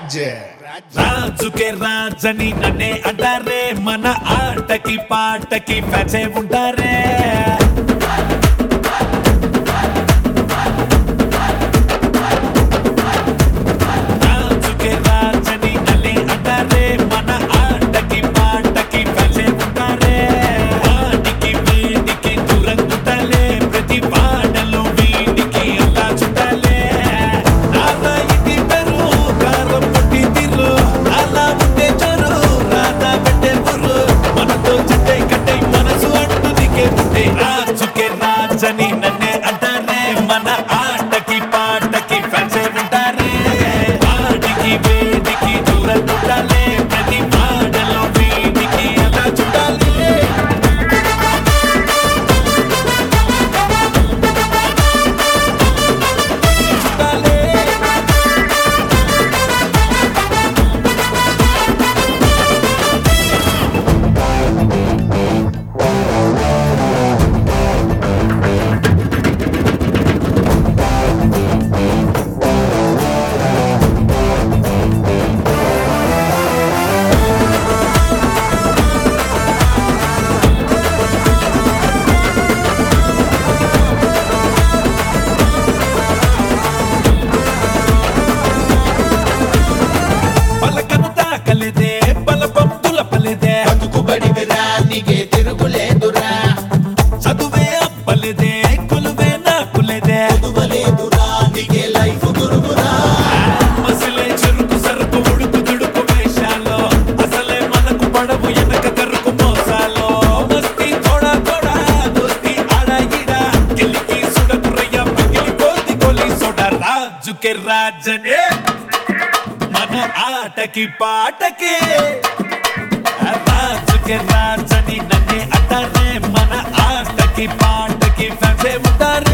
రాజ్ రాజుకే రాజని నన్నే అంటారే మన ఆటకి పాటకి ఫ్యాచే ఉంటారే రాజుకే రాజని నన్నే అంటారే మన ఆటకి పాటకి ఫ్యాచే ఉంటారే వాడికి వీడికి దూరంగుంటాలే ప్రతి పాటలో వీడికి అలా చుట్టాలే నాలా ఇది పెరు కారం పుట్టి తిరు అలా ఉంటే చరు రాధా పెట్టే బుర్రు మనతో చెట్టే కట్టే మనసు అంటూ దిగే ఉంటే రాజుకే రాజని నన్నే అంటారే మన ఆటకి పాటకి ఫ్యాన్సే ఉంటారే వాడికి వేడికి దూరం ఉండాలే ప్రతి పాటలో వీడికి అలా చుట్టాలే చుట్టాలే పలకను తాకలేదే బలపంతుల పలేదే బతుకుబడి విరానికే తిరుగులేదురా చదువే అప్పలేదే కొలువే నాకులేదే చదువలేదురా నీకే లైఫ్ గురుగురా మసిలే చెరుకు సరుకు ఉడుకు దుడుకు వేషాలో అసలే మనకు పడవు వెనక కరుకు మోసాలో మస్తి తోడా తోడా దోస్తి ఆడా ఈడా గిలికి సుడకురయ్య పగిలి కోతి కొలి సోడ రాజుకే రాజనే మన ఆటకి పాటకి రాజుకే రాజని నన్నే అంటారే మన ఆటకి పాటకి ఫ్యాన్సే ఉంటారే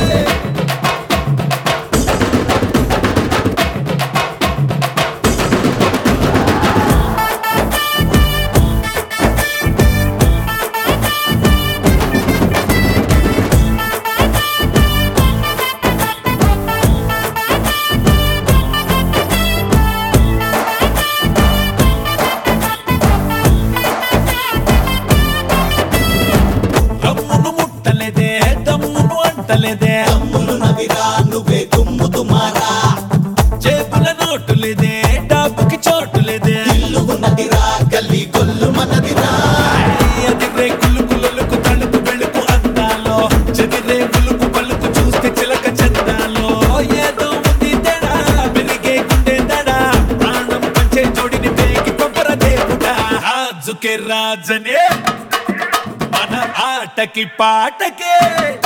రమ్మును ముట్టలేదే దమ్మును అంటలేదే తమ్ములు నవిరా నువ్వే తుమ్ముతు మారా చేపుల నోటు లేదే డబ్బుకి చోటు లేదే ఇల్లు ఉన్నదిరా గల్లీ గొల్లు మనదిరా అదిరే కులుకు లొలుకు తలుపు వెలుకు అందాలో చెదిరే పులుకు పలుకు చూస్తే చిలక చందాలో ఏదో ఉంది తేడా పెరిగే గుండె దడా ప్రాణం పంచే జోడిని పేగి కొబ్బర దేవుడా రాజుకే రాజనే మన ఆటకి పాటకే